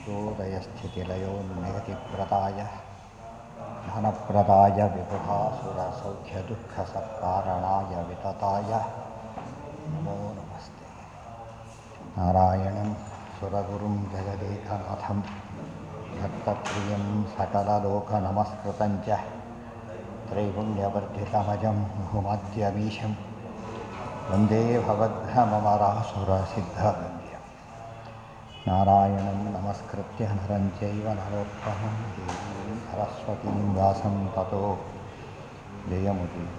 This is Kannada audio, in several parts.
विश्वोदयस्थितिलयो नियतिप्रदाय धनप्रदाय विबुधासुरसौख्यदुःखसत्कारणाय वितताय नमो नमस्ते नारायणं सुरगुरुं जगदेकनाथं दत्तप्रियं सकललोकनमस्कृतं च त्रैगुण्यवर्धितमजं बहुमद्यमीशं वन्दे भवद्भ्रममरासुरसिद्धवन्द्यम् नारायणं नमस्कृत्य नरं चैव नरोत्तमं देवीं सरस्वतीं व्यासं ततो जयमुदीरये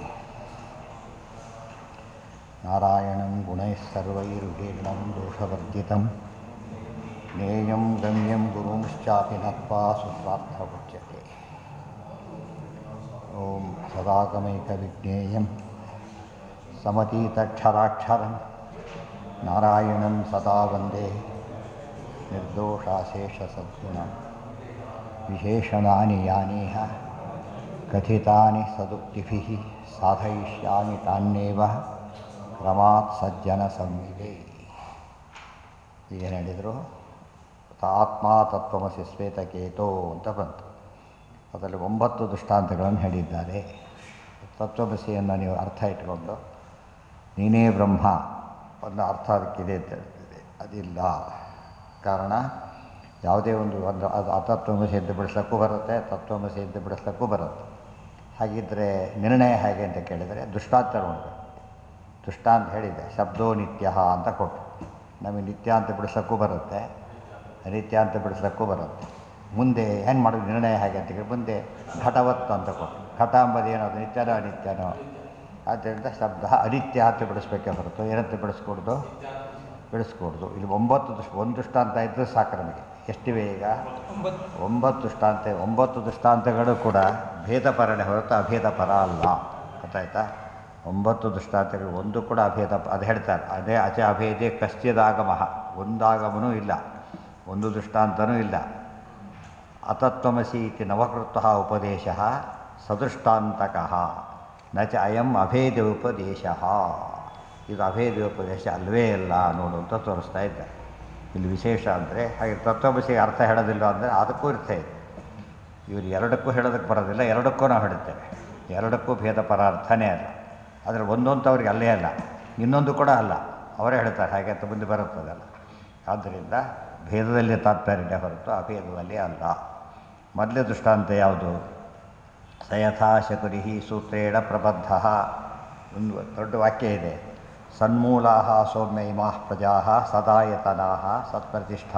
नारायणं गुणैः सर्वैरुगीर्णं दोषवर्जितं ज्ञेयं गम्यं गुरुंश्चापि नत्वा सुस्वार्थमुच्यते ॐ सदागमैकविज्ञेयं समतीतक्षराक्षरं नारायणं सदा वन्दे निर्दोषाशेषसद्गुणं विशेषणानि यानीह कथितानि सदुक्तिभिः साधयिष्यामि तान्येव ಕ್ರಮಾತ್ ಸಜ್ಜನ ಸಂವಿದೆ ಈಗೇನು ಹೇಳಿದರು ಆತ್ಮ ತತ್ವಮಸಿ ಶ್ವೇತಕೇತೋ ಅಂತ ಬಂತು ಅದರಲ್ಲಿ ಒಂಬತ್ತು ದೃಷ್ಟಾಂತಗಳನ್ನು ಹೇಳಿದ್ದಾರೆ ತತ್ವಮಸಿಯನ್ನು ನೀವು ಅರ್ಥ ಇಟ್ಕೊಂಡು ನೀನೇ ಬ್ರಹ್ಮ ಒಂದು ಅರ್ಥ ಅದಕ್ಕಿದೆ ಅಂತ ಹೇಳ್ತಿದೆ ಅದಿಲ್ಲ ಕಾರಣ ಯಾವುದೇ ಒಂದು ಒಂದು ಅದು ಅತತ್ವಮಸಿ ಅಂತ ಬಿಡಿಸ್ಲಿಕ್ಕೂ ಬರುತ್ತೆ ತತ್ವಮಸಿ ಅಂತ ಬಿಡಿಸ್ಲಿಕ್ಕೂ ಬರುತ್ತೆ ಹಾಗಿದ್ದರೆ ನಿರ್ಣಯ ಹೇಗೆ ಅಂತ ಕೇಳಿದರೆ ದೃಷ್ಟಾಂತ ನೋಡಬೇಕು ದೃಷ್ಟಾಂತ ಹೇಳಿದೆ ಶಬ್ದೋ ನಿತ್ಯ ಅಂತ ಕೊಟ್ಟು ನಮಗೆ ನಿತ್ಯ ಅಂತ ಬಿಡಿಸೋಕ್ಕೂ ಬರುತ್ತೆ ಅನಿತ್ಯ ಅಂತ ಬಿಡಿಸೋಕ್ಕೂ ಬರುತ್ತೆ ಮುಂದೆ ಏನು ಮಾಡೋದು ನಿರ್ಣಯ ಹೇಗೆ ಅಂತ ಹೇಳಿ ಮುಂದೆ ಘಟವತ್ತು ಅಂತ ಕೊಟ್ಟು ಘಟ ಅಂಬದು ಏನೋ ಅದು ನಿತ್ಯನೋ ಅನಿತ್ಯನೋ ಆದ್ದರಿಂದ ಶಬ್ದ ಅನಿತ್ಯ ಅಂತ ಬಿಡಿಸ್ಬೇಕೇ ಹೊರತು ಏನಂತ ಬಿಡಿಸ್ಕೊಡ್ದು ಬಿಡಿಸ್ಕೊಡ್ದು ಇಲ್ಲಿ ಒಂಬತ್ತು ದೃಷ್ಟ ಒಂದು ದೃಷ್ಟಾಂತ ಇದ್ದರೆ ಸಾಕು ನಮಗೆ ಎಷ್ಟಿವೆ ಈಗ ಒಂಬತ್ತು ದೃಷ್ಟಾಂತ ಒಂಬತ್ತು ದೃಷ್ಟಾಂತಗಳು ಕೂಡ ಭೇದಪರನೆ ಹೊರತು ಅಭೇದ ಪರ ಅಲ್ಲ ಗೊತ್ತಾಯ್ತಾ ಒಂಬತ್ತು ದೃಷ್ಟಾಂತಗಳು ಒಂದು ಕೂಡ ಅಭೇದ ಅದು ಹೇಳ್ತಾರೆ ಅದೇ ಅಚ ಅಭೇದೆ ಕಶ್ಚಿದಾಗಮಃ ಒಂದಾಗಮನೂ ಇಲ್ಲ ಒಂದು ದೃಷ್ಟಾಂತನೂ ಇಲ್ಲ ಅತತ್ವಮಸಿ ಇತಿ ನವಕೃತ ಉಪದೇಶ ಸದೃಷ್ಟಾಂತಕಃ ನ ಚ ಅಯಂ ಅಭೇದ ಉಪದೇಶ ಇದು ಅಭೇದ ಉಪದೇಶ ಅಲ್ವೇ ಅಲ್ಲ ಅನ್ನೋದು ಅಂತ ತೋರಿಸ್ತಾ ಇದ್ದಾರೆ ಇಲ್ಲಿ ವಿಶೇಷ ಅಂದರೆ ಹಾಗೆ ತತ್ವಮಸಿಗೆ ಅರ್ಥ ಹೇಳೋದಿಲ್ಲ ಅಂದರೆ ಅದಕ್ಕೂ ಇರ್ತ ಇದೆ ಇವರು ಎರಡಕ್ಕೂ ಹೇಳೋದಕ್ಕೆ ಬರೋದಿಲ್ಲ ಎರಡಕ್ಕೂ ನಾವು ಹೇಳುತ್ತೇವೆ ಎರಡಕ್ಕೂ ಭೇದ ಪರಾರ್ಥನೇ ಅಲ್ಲ ಆದರೆ ಒಂದೊಂದು ಅವ್ರಿಗೆ ಅಲ್ಲೇ ಅಲ್ಲ ಇನ್ನೊಂದು ಕೂಡ ಅಲ್ಲ ಅವರೇ ಹೇಳ್ತಾರೆ ಹಾಗೆ ಅಂತ ಮುಂದೆ ಬರುತ್ತದಲ್ಲ ಆದ್ದರಿಂದ ಭೇದದಲ್ಲಿ ತಾತ್ಪರ್ಯ ಹೊರತು ಅಭೇದದಲ್ಲಿ ಅಲ್ಲ ಮೊದಲೇ ದೃಷ್ಟಾಂತ ಯಾವುದು ಸಯಥಾ ಶಕುರಿ ಸೂತ್ರೇಣ ಪ್ರಬದ್ಧ ಒಂದು ದೊಡ್ಡ ವಾಕ್ಯ ಇದೆ ಸನ್ಮೂಲಾ ಸೌಮ್ಯ ಇಮಾ ಪ್ರಜಾ ಸದಾಯತನಾ ಸತ್ಪ್ರತಿಷ್ಠಾ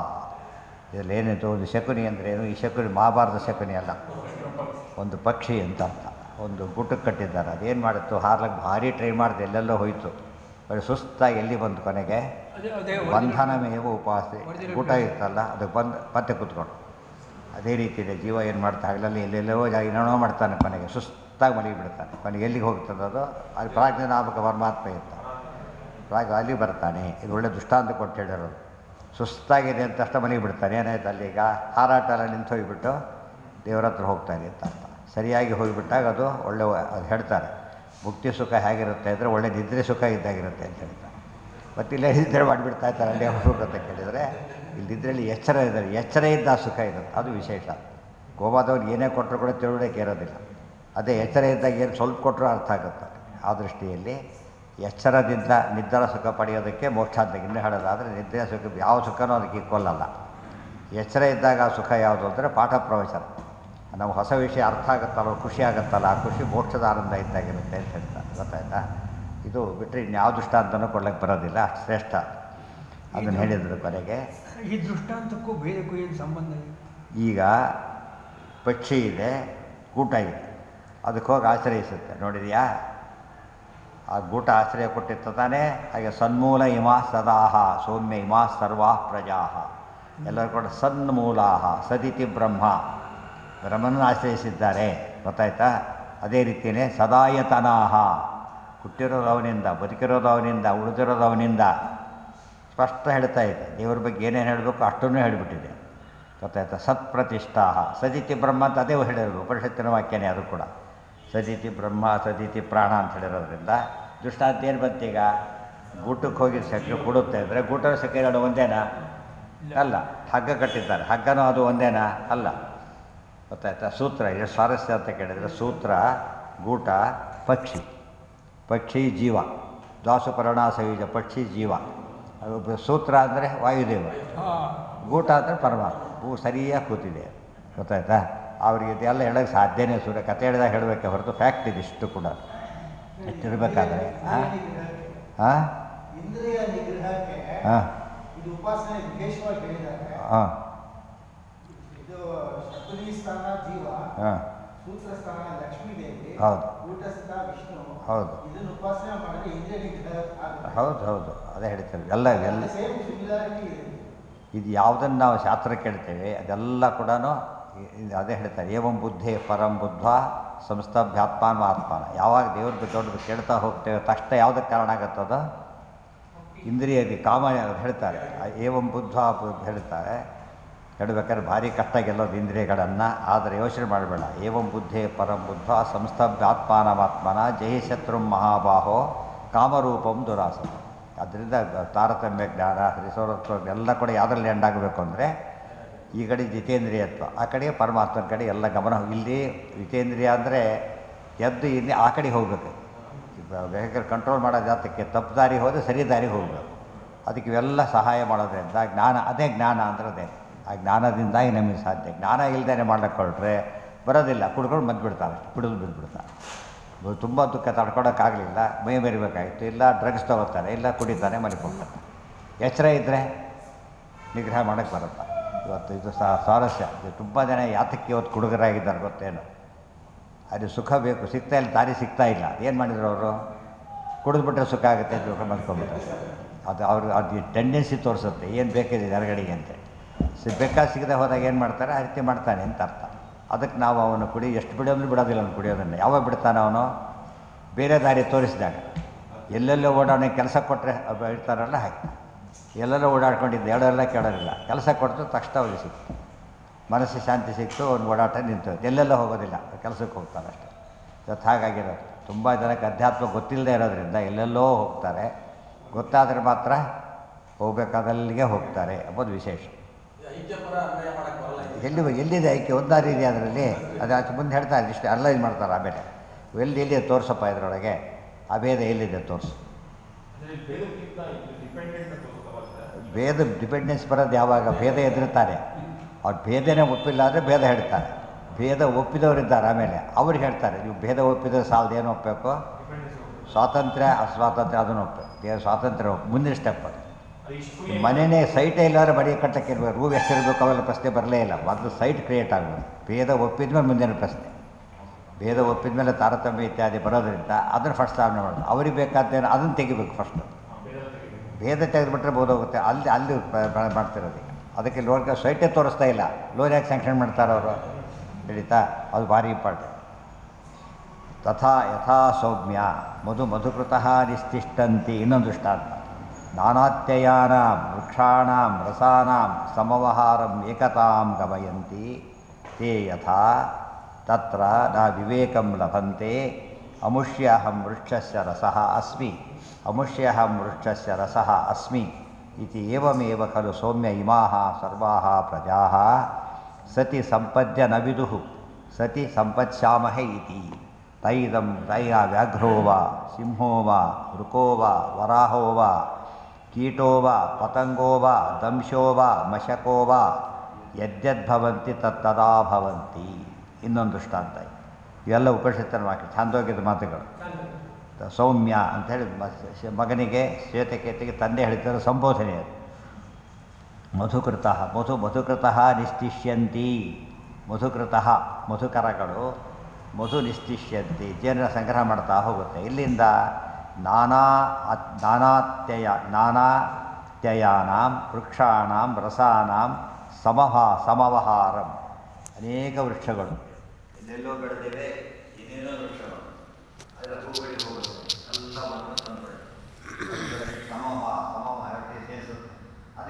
ಇದರಲ್ಲಿ ಏನಿತ್ತು ಒಂದು ಶಕುನಿ ಅಂದ್ರೇನು ಈ ಶಕುನಿ ಮಹಾಭಾರತ ಶಕುನಿ ಅಲ್ಲ ಒಂದು ಪಕ್ಷಿ ಅಂತ ಅರ್ಥ ಒಂದು ಗುಟ್ಟಕ್ಕೆ ಕಟ್ಟಿದ್ದಾರೆ ಅದೇನು ಮಾಡಿತ್ತು ಹಾರ್ಲಕ್ಕೆ ಭಾರಿ ಟ್ರೈ ಮಾಡಿದೆ ಎಲ್ಲೆಲ್ಲೋ ಹೋಯಿತು ಬರೀ ಸುಸ್ತಾಗಿ ಎಲ್ಲಿ ಬಂತು ಕೊನೆಗೆ ಬಂಧನ ಮೇವು ಉಪವಾಸ ಊಟ ಇರ್ತಲ್ಲ ಅದಕ್ಕೆ ಬಂದು ಮತ್ತೆ ಕೂತ್ಕೊಂಡು ಅದೇ ರೀತಿಯಲ್ಲಿ ಜೀವ ಏನು ಮಾಡ್ತಾ ಹಗಲಲ್ಲಿ ಎಲ್ಲೆಲ್ಲೋ ಏನೇನೋ ಮಾಡ್ತಾನೆ ಕೊನೆಗೆ ಸುಸ್ತಾಗಿ ಮಲಗಿ ಬಿಡ್ತಾನೆ ಕೊನೆಗೆ ಎಲ್ಲಿಗೆ ಹೋಗ್ತದೆ ಅದು ಅಲ್ಲಿ ಪ್ರಾಜ್ಞನಾಮಕ ಪರಮಾತ್ಮ ಇರ್ತಾನೆ ಪ್ರಾಗ ಅಲ್ಲಿ ಬರ್ತಾನೆ ಇದು ಒಳ್ಳೆ ದೃಷ್ಟಾಂತ ಕೊಟ್ಟು ಹೇಳಿರೋದು ಸುಸ್ತಾಗಿದೆ ಅಂತ ಅಷ್ಟ ಮಲಗಿ ಬಿಡ್ತಾನೆ ಏನಾಯ್ತು ಅಲ್ಲಿ ಈಗ ಹಾರಾಟ ಎಲ್ಲ ನಿಂತು ಹೋಗಿಬಿಟ್ಟು ದೇವರ ಹತ್ರ ಹೋಗ್ತಾನೆ ಅಂತ ಅರ್ಥ ಸರಿಯಾಗಿ ಹೋಗಿಬಿಟ್ಟಾಗ ಅದು ಒಳ್ಳೆ ಅದು ಹೇಳ್ತಾರೆ ಮುಕ್ತಿ ಸುಖ ಹೇಗಿರುತ್ತೆ ಅಂದರೆ ಒಳ್ಳೆ ನಿದ್ರೆ ಸುಖ ಇದ್ದಾಗಿರುತ್ತೆ ಅಂತ ಹೇಳ್ತಾರೆ ಮತ್ತು ಇಲ್ಲೇ ನಿದ್ರೆ ಮಾಡಿಬಿಡ್ತಾ ಇರ್ತಾರೆ ಅಲ್ಲೇ ಹೋಗ್ಬೇಕು ಅಂತ ಕೇಳಿದರೆ ಇಲ್ಲಿ ನಿದ್ರೆಯಲ್ಲಿ ಎಚ್ಚರ ಇದ್ದಾರೆ ಎಚ್ಚರ ಇದ್ದ ಸುಖ ಇರುತ್ತೆ ಅದು ವಿಶೇಷ ಗೋವಾದವ್ರು ಏನೇ ಕೊಟ್ಟರು ಕೂಡ ತಿಳುವಳಿಕೆ ಇರೋದಿಲ್ಲ ಅದೇ ಎಚ್ಚರ ಇದ್ದಾಗ ಏನು ಸ್ವಲ್ಪ ಕೊಟ್ಟರು ಅರ್ಥ ಆಗುತ್ತೆ ಆ ದೃಷ್ಟಿಯಲ್ಲಿ ಎಚ್ಚರದಿಂದ ನಿದ್ದರ ಸುಖ ಪಡೆಯೋದಕ್ಕೆ ಮೋಕ್ಷ ಅಂತ ಇನ್ನೂ ಹೇಳೋದಾದರೆ ನಿದ್ರೆ ಸುಖ ಯಾವ ಸುಖನೂ ಅದಕ್ಕೆ ಈಕ್ವಲ್ ಅಲ್ಲ ಎಚ್ಚರ ಇದ್ದಾಗ ಆ ಸುಖ ಯಾವುದು ಅಂದರೆ ಪಾಠ ಪ್ರವಚನ ನಮ್ಗೆ ಹೊಸ ವಿಷಯ ಅರ್ಥ ಆಗುತ್ತಲ್ಲ ಖುಷಿ ಆಗುತ್ತಲ್ಲ ಆ ಖುಷಿ ಮೋಕ್ಷದ ಆನಂದ ಇದ್ದಾಗಿರುತ್ತೆ ಅಂತ ಹೇಳ್ತಾರೆ ಗೊತ್ತಾಯ್ತಾ ಇದು ಬಿಟ್ಟರೆ ಇನ್ಯಾವ ದೃಷ್ಟಾಂತನೂ ಕೊಡ್ಲಿಕ್ಕೆ ಬರೋದಿಲ್ಲ ಅಷ್ಟು ಶ್ರೇಷ್ಠ ಅದನ್ನು ಹೇಳಿದರು ಕೊನೆಗೆ ಈ ದೃಷ್ಟಾಂತಕ್ಕೂ ಭೇದಕ್ಕೂ ಏನು ಸಂಬಂಧ ಇದೆ ಈಗ ಪಕ್ಷಿ ಇದೆ ಗೂಟ ಇದೆ ಅದಕ್ಕೆ ಹೋಗಿ ಆಶ್ರಯಿಸುತ್ತೆ ನೋಡಿದೆಯಾ ಆ ಗೂಟ ಆಶ್ರಯ ಕೊಟ್ಟಿತ್ತು ತಾನೇ ಹಾಗೆ ಸನ್ಮೂಲ ಇಮಾ ಸದಾಹ ಸೌಮ್ಯ ಇಮಾ ಸರ್ವಾ ಪ್ರಜಾ ಎಲ್ಲರೂ ಕೂಡ ಸನ್ಮೂಲಾಹ ಸದಿತಿ ಬ್ರಹ್ಮ ಬ್ರಹ್ಮನನ್ನು ಆಶ್ರಯಿಸಿದ್ದಾರೆ ಗೊತ್ತಾಯ್ತಾ ಅದೇ ರೀತಿಯೇ ಸದಾಯತನಾಹ ಹುಟ್ಟಿರೋದು ಅವನಿಂದ ಬದುಕಿರೋದು ಅವನಿಂದ ಉಳಿದಿರೋದು ಅವನಿಂದ ಸ್ಪಷ್ಟ ಹೇಳ್ತಾ ಇದೆ ದೇವ್ರ ಬಗ್ಗೆ ಏನೇನು ಹೇಳಬೇಕು ಅಷ್ಟನ್ನು ಹೇಳಿಬಿಟ್ಟಿದೆ ಗೊತ್ತಾಯ್ತಾ ಸತ್ಪ್ರತಿಷ್ಠಾ ಸದಿತಿ ಬ್ರಹ್ಮ ಅಂತ ಅದೇ ಹೇಳಿರೋದು ಉಪನಿಷತ್ತಿನ ವಾಕ್ಯನೇ ಅದು ಕೂಡ ಸದಿತಿ ಬ್ರಹ್ಮ ಸದಿತಿ ಪ್ರಾಣ ಅಂತ ಹೇಳಿರೋದ್ರಿಂದ ದೃಷ್ಟಾಂತ ಏನು ಬಂತೀಗ ಗೂಟಕ್ಕೆ ಹೋಗಿ ಸಕ್ಕರೆ ಕೊಡುತ್ತೆ ಅಂದರೆ ಗೂಟದ ಸಕ್ಕರೆ ಎರಡು ಒಂದೇನಾ ಇಲ್ಲ. ಅಲ್ಲ ಹಗ್ಗ ಕಟ್ಟಿದ್ದಾರೆ ಹಗ್ಗನೂ ಅದು ಒಂದೇನಾ ಅಲ್ಲ ಗೊತ್ತಾಯ್ತಾ ಸೂತ್ರ ಇದು ಸ್ವಾರಸ್ಯ ಅಂತ ಕೇಳಿದರೆ ಸೂತ್ರ ಗೂಟ ಪಕ್ಷಿ ಪಕ್ಷಿ ಜೀವ ದ್ವಾಸುಪರ್ಣಾಸಯುಜ ಪಕ್ಷಿ ಜೀವ ಅದು ಬ- ಸೂತ್ರ ಅಂದರೆ ವಾಯುದೇವ ಹಾಂ ಗೂಟ ಅಂದರೆ ಪರಮಾತ್ಮ ಹೂ ಸರಿಯಾಗಿ ಕೂತಿದೆ ಗೊತ್ತಾಯ್ತಾ ಅವರಿಗೆ ಇದೆಲ್ಲ ಹೇಳೋಕ್ಕೆ ಸಾಧ್ಯನೇ ಸೂರ್ಯ ಕತೆ ಹೇಳಿದಾಗ ಹೇಳಬೇಕೆ ಹೊರತು ಫ್ಯಾಕ್ಟ್ ಇದಿಷ್ಟು ಕೂಡ ಇಷ್ಟಿರಬೇಕಾದ್ರೆ ಹಾಂ ಹಾಂ ಇಂದ್ರಿಯ ನಿಗ್ರಹಕ್ಕೆ ಹಾಂ ಇದು ಉಪಾಸನೆ ವಿಶೇಷವಾಗಿ ಹೇಳಿದ್ದಾರೆ ಹಾಂ ಇದು ಶಕುನಿ ಸ್ಥಾನ ಜೀವ ಹಾಂ ಸೂತ್ರ ಸ್ಥಾನ ಲಕ್ಷ್ಮೀ ದೇವಿ ಹೌದು. ಊಟ ಸ್ಥಾನ ವಿಷ್ಣು ಹೌದು. ಇದನ್ನು ಉಪಾಸನೆ ಮಾಡಿದ್ರೆ ಇಂದ್ರಿಯ ನಿಗ್ರಹ ಆಗುತ್ತೆ. ಹೌದು ಹೌದು ಅದೇ ಹೇಳ್ತೇವೆ ಎಲ್ಲ ಎಲ್ಲ ಸೇಮ್ ಸಿಮಿಲಾರಿಟಿ ಇದೆ ಇದು ಯಾವುದನ್ನು ನಾವು ಶಾಸ್ತ್ರ ಕೇಳ್ತೇವೆ ಅದೆಲ್ಲ ಕೂಡ ಅದೇ ಹೇಳ್ತಾರೆ ಏವಂ ಬುದ್ಧಿ ಪರಂ ಬುದ್ಧ ಸಂಸ್ಥಭ್ಯಾತ್ಮಾನ ಆತ್ಮಾನ ಯಾವಾಗ ದೇವ್ರದ್ದು ದೊಡ್ಡದು ಕೇಳ್ತಾ ಹೋಗ್ತೇವೆ ತಕ್ಷಣ ಯಾವುದಕ್ಕೆ ಕಾರಣ ಆಗುತ್ತದ ಇಂದ್ರಿಯದಿ ಕಾಮ ಅದು ಹೇಳ್ತಾರೆ ಆ ಏವಂ ಬುದ್ಧ ಬು- ಹೇಳ್ತಾರೆ ಹೇಳ್ಬೇಕಾದ್ರೆ ಭಾರಿ ಕಷ್ಟ ಗೆಲ್ಲೋದು ಇಂದ್ರಿಯಗಳನ್ನು ಆದರೆ ಯೋಚನೆ ಮಾಡಬೇಡ ಏವಂ ಬುದ್ಧಿ ಪರಂ ಬುದ್ಧ ಸಂಸ್ಥಭ್ಯಾತ್ಮಾನಮಾತ್ಮನ ಜೈ ಶತ್ರು ಮಹಾಬಾಹೋ ಕಾಮರೂಪಂ ದುರಾಸನ ಅದರಿಂದ ತಾರತಮ್ಯ ಜ್ಞಾನ ಹರಿಸೋರತ್ವ ಎಲ್ಲ ಕೂಡ ಯಾವುದರಲ್ಲಿ ಎಂಡಾಗಬೇಕು ಅಂದರೆ ಈ ಕಡೆ ಜಿತೇಂದ್ರಿಯತ್ವ ಆ ಕಡೆ ಪರಮಾತ್ಮನ ಕಡೆ ಎಲ್ಲ ಗಮನ ಇಲ್ಲಿ ಜಿತೇಂದ್ರಿಯ ಅಂದರೆ ಎದ್ದು ಇಲ್ಲಿ ಆ ಕಡೆ ಹೋಗಬೇಕು ವೆಹಿಕಲ್ ಕಂಟ್ರೋಲ್ ಮಾಡೋ ಜಾತಕ್ಕೆ ತಪ್ಪು ದಾರಿ ಹೋದರೆ ಸರಿ ದಾರಿಗೆ ಹೋಗಬೇಕು ಅದಕ್ಕೆ ಇವೆಲ್ಲ ಸಹಾಯ ಮಾಡೋದ್ರಿಂದ ಜ್ಞಾನ ಅದೇ ಜ್ಞಾನ ಅಂದ್ರೆ ಅದೇ ಆ ಜ್ಞಾನದಿಂದಾಗಿ ನಮಗೆ ಸಾಧ್ಯ ಜ್ಞಾನ ಇಲ್ದೇ ಮಾಡ್ಕೊಂಡ್ರೆ ಬರೋದಿಲ್ಲ ಕುಡ್ಕೊಂಡು ಬಂದುಬಿಡ್ತಾರೆ ಬಿಡೋದು ಬಿದ್ದುಬಿಡ್ತಾರೆ ತುಂಬ ದುಃಖ ತಡ್ಕೊಳಕ್ಕಾಗಲಿಲ್ಲ ಮೈ ಮೆರಿಬೇಕಾಗಿತ್ತು ಇಲ್ಲ ಡ್ರಗ್ಸ್ ತಗೋತಾರೆ ಇಲ್ಲ ಕುಡಿತಾನೆ ಮಲ್ಕೊಳ್ತಾರೆ ಎಚ್ಚರ ಇದ್ದರೆ ನಿಗ್ರಹ ಮಾಡೋಕ್ಕೆ ಬರುತ್ತೆ ಇವತ್ತು ಇದು ಸಹ ಸ್ವಾರಸ್ಯ ಇದು ತುಂಬ ಜನ ಯಾತಕ್ಕೆ ಇವತ್ತು ಕುಡುಗರಾಗಿದ್ದಾರೆ ಗೊತ್ತೇನು ಅದು ಸುಖ ಬೇಕು ಸಿಗ್ತಾ ಇಲ್ಲ ದಾರಿ ಸಿಗ್ತಾ ಇಲ್ಲ ಏನು ಮಾಡಿದ್ರು ಅವರು ಕುಡಿದ್ಬಿಟ್ರೆ ಸುಖ ಆಗುತ್ತೆ ಅಂತ ತಿಳ್ಕೊಂಡು ಮಲ್ಕೊಂಡ್ಬಿಟ್ರೆ ಅದು ಅವ್ರು ಅದು ಟೆಂಡೆನ್ಸಿ ತೋರಿಸುತ್ತೆ ಏನು ಬೇಕಿದೆ ಜನಗಳಿಗೆ ಅಂತ ಸಿ ಬೇಕಾದ ಸಿಗದೆ ಹೋದಾಗ ಏನು ಮಾಡ್ತಾರೆ ಆ ರೀತಿ ಮಾಡ್ತಾನೆ ಅಂತ ಅರ್ಥ ಅದಕ್ಕೆ ನಾವು ಅವನು ಕುಡಿ ಎಷ್ಟು ಬಿಡೋದು ಬಿಡೋದಿಲ್ಲ ಅವನು ಕುಡಿಯೋದನ್ನು ಯಾವಾಗ ಬಿಡ್ತಾನೆ ಅವನು ಬೇರೆ ದಾರಿ ತೋರಿಸಿದಾಗ ಎಲ್ಲೆಲ್ಲೋ ಓಡಾಡೋ ಕೆಲಸ ಕೊಟ್ಟರೆ ಅದು ಇರ್ತಾರಲ್ಲ ಹಾಕಿ ಎಲ್ಲೆಲ್ಲೋ ಓಡಾಡ್ಕೊಂಡಿದ್ದು ಹೇಳೋಲ್ಲ ಕೇಳೋರಿಲ್ಲ ಕೆಲಸ ಕೊಡ್ತು ತಕ್ಷಣ ಅವ್ರಿಗೆ ಸಿಕ್ತು ಮನಸ್ಸು ಶಾಂತಿ ಸಿಕ್ತು ಒಂದು ಓಡಾಟ ನಿಂತು ಎಲ್ಲೆಲ್ಲ ಹೋಗೋದಿಲ್ಲ ಕೆಲಸಕ್ಕೆ ಹೋಗ್ತಾರೆ ಅಷ್ಟೇ ಇವತ್ತು ಹಾಗಾಗಿರೋದು ತುಂಬ ಜನಕ್ಕೆ ಅಧ್ಯಾತ್ಮ ಗೊತ್ತಿಲ್ಲದೆ ಇರೋದ್ರಿಂದ ಎಲ್ಲೆಲ್ಲೋ ಹೋಗ್ತಾರೆ ಗೊತ್ತಾದರೆ ಮಾತ್ರ ಹೋಗಬೇಕಾದಲ್ಲಿಗೆ ಹೋಗ್ತಾರೆ ಎಂಬುದು ವಿಶೇಷ ಎಲ್ಲಿ ಎಲ್ಲಿದೆ ಐಕ್ಯ ಒಂದಾರಿ ಇದೆ ಅದರಲ್ಲಿ ಅದು ಆಚೆ ಮುಂದೆ ಹೇಳ್ತಾರೆ ಇಷ್ಟು ಅನಲೈಸ್ ಮಾಡ್ತಾರೆ ಆಮೇಲೆ ಎಲ್ಲಿ ಎಲ್ಲಿದೆ ತೋರಿಸಪ್ಪ ಇದರೊಳಗೆ ಅಭೇದ ಎಲ್ಲಿದೆ ತೋರಿಸು ಭೇದ ಡಿಪೆಂಡೆನ್ಸ್ ಬರೋದು ಯಾವಾಗ ಭೇದ ಎದುರುತ್ತಾರೆ ಅವ್ರು ಭೇದನೇ ಒಪ್ಪಿಲ್ಲ ಅಂದರೆ ಭೇದ ಹೇಳ್ತಾರೆ ಭೇದ ಒಪ್ಪಿದವರಿದ್ದಾರೆ ಆಮೇಲೆ ಅವ್ರಿಗೆ ಹೇಳ್ತಾರೆ ನೀವು ಭೇದ ಒಪ್ಪಿದ್ರೆ ಸಾಲದು ಏನು ಒಪ್ಪಬೇಕು ಸ್ವಾತಂತ್ರ್ಯ ಅಸ್ವಾತಂತ್ರ್ಯ ಅದನ್ನು ಒಪ್ಪಬೇಕು ದೇವ್ರ ಸ್ವಾತಂತ್ರ್ಯ ಒಪ್ಪು ಮುಂದಿನ ಸ್ಟೆಪ್ ಅದು ಮನೆಯೇ ಸೈಟೇ ಇಲ್ಲಾದ್ರೆ ಮನೆ ಕಟ್ಟಕ್ಕೆ ಇರಬೇಕು ರೂಮ್ ಎಷ್ಟಿರಬೇಕು ಅವೆಲ್ಲ ಪ್ರಶ್ನೆ ಬರಲೇ ಇಲ್ಲ ಮೊದಲು ಸೈಟ್ ಕ್ರಿಯೇಟ್ ಆಗಬೇಕು ಭೇದ ಒಪ್ಪಿದ್ಮೇಲೆ ಮುಂದಿನ ಪ್ರಶ್ನೆ ಭೇದ ಒಪ್ಪಿದ್ಮೇಲೆ ತಾರತಮ್ಯ ಇತ್ಯಾದಿ ಬರೋದ್ರಿಂದ ಅದನ್ನು ಫಸ್ಟ್ ಸ್ಥಾಪನೆ ಮಾಡೋದು ಅವ್ರಿಗೆ ಬೇಕಾದ್ದೇನು ಅದನ್ನು ತೆಗಿಬೇಕು ಫಸ್ಟು ಭೇದ ತೆಗೆದುಬಿಟ್ರೆ ಬೋಧೋಗುತ್ತೆ ಅಲ್ಲಿ ಅಲ್ಲಿ ಪ- ಪ- ಮಾಡ್ತಿರೋದು ಈಗ ಅದಕ್ಕೆ ಲೋನ್ ಸೈಟೇ ತೋರಿಸ್ತಾ ಇಲ್ಲ ಲೋನ್ ಯಾಕೆ ಸ್ಯಾಂಕ್ಷನ್ ಮಾಡ್ತಾರೆ ಅವರು ಹೇಳಿತಾ ಅದು ಭಾರಿ ಇಂಪಾರ್ಟೆಂಟ್ ತಥಾ ಯಥಾ ಸೌಮ್ಯ ಮಧು ಮಧುಕೃತಃ ನಿಸ್ತಿಷ್ಟಂತಿ ಇನ್ನೊಂದು ದೃಷ್ಟಾಂತ ನಾನಾತ್ಯಯಾನಾಂ ವೃಕ್ಷಾಣಾಂ ರಸಾನಾಂ ಸಮವಹಾರಂ ಏಕತಾಂ ಗಮಯಂತಿ ತೇ ಯಥಾ ತತ್ರ ನ ವಿವೇಕಂ ಲಭಂತೆ ಅಮುಷ್ಯಹಂ ವೃಕ್ಷಸ್ಯ ರಸಃ ಅಸ್ಮಿ ಅಮುಷ್ಯಹಂ ವೃಕ್ಷಸ್ಯ ರಸಃ ಅಸ್ಮಿ ಇತಿ ಏವಮೇವ ಖಲು ಸೌಮ್ಯ ಇಮಾಃ ಸರ್ವಾಃ ಪ್ರಜಾಃ ಸತಿ ಸಂಪದ್ಯ ನ ವಿದುಃ ಸತಿ ಸಂಪತ್ಸ್ಯಾಮಹೆ ಇತಿ ತೈದಂ ತೈಯ ವ್ಯಾಘ್ರೋ ವಾ ಸಿಂಹೋ ವಾ ವೃಕೋ ವಾ ವರಾಹೋ ವಾ ಕೀಟೋ ವಾ ಪತಂಗೋ ವಾ ದಂಶೋ ವಾ ಮಶಕೋ ವಾ ಯದ್ಯದ್ಭವಂತಿ ತತ್ತದಾ ಭವಂತಿ ಇನ್ನೊಂದು ದೃಷ್ಟಾಂತ ಇದೆ. ಇವೆಲ್ಲ ಉಪನಿಷತ್ತಿನ ವಾಕ್ಯ ಛಾಂದೋಗ್ಯದ ಮಾತುಗಳು ತ- ಸೌಮ್ಯ ಅಂಥೇಳಿ ಮ- ಶ- ಮಗನಿಗೆ ಶ್ವೇತಕೇತಿಗೆ ತಂದೆ ಹೇಳಿದ್ದರ ಸಂಬೋಧನೆ ಅದು ಮಧುಕೃತ ಮಧು ಮಧುಕೃತ ನಿಸ್ತಿಷ್ಯಂತಿ ಮಧುಕೃತ ಮಧುಕರಗಳು ಮಧು ನಿಸ್ತಿಷ್ಯಂತಿ ಜೇನರ ಸಂಗ್ರಹ ಮಾಡ್ತಾ ಹೋಗುತ್ತೆ ಇಲ್ಲಿಂದ ನಾನಾ ಅತ್- ನಾನಾತ್ಯಯ ನಾನಾತ್ಯಯಾನಾಂ ವೃಕ್ಷಾಣಾಂ ರಸಾನಾಂ ಸಮಭಾ ಸಮವಹಾರಂ ಅನೇಕ ವೃಕ್ಷಗಳು ಎಲ್ಲೆಲ್ಲೋ ಬೆಳೆದಿವೆ ಏನೇನೋ ವೃಕ್ಷಗಳು ಅದರ ಹೂಗಳಿಗೆ ಹೋಗುತ್ತೆ ಎಲ್ಲವನ್ನು ತಂದ್ಬಿಡುತ್ತೆ. ಅದರ ಸಮವಹಾರ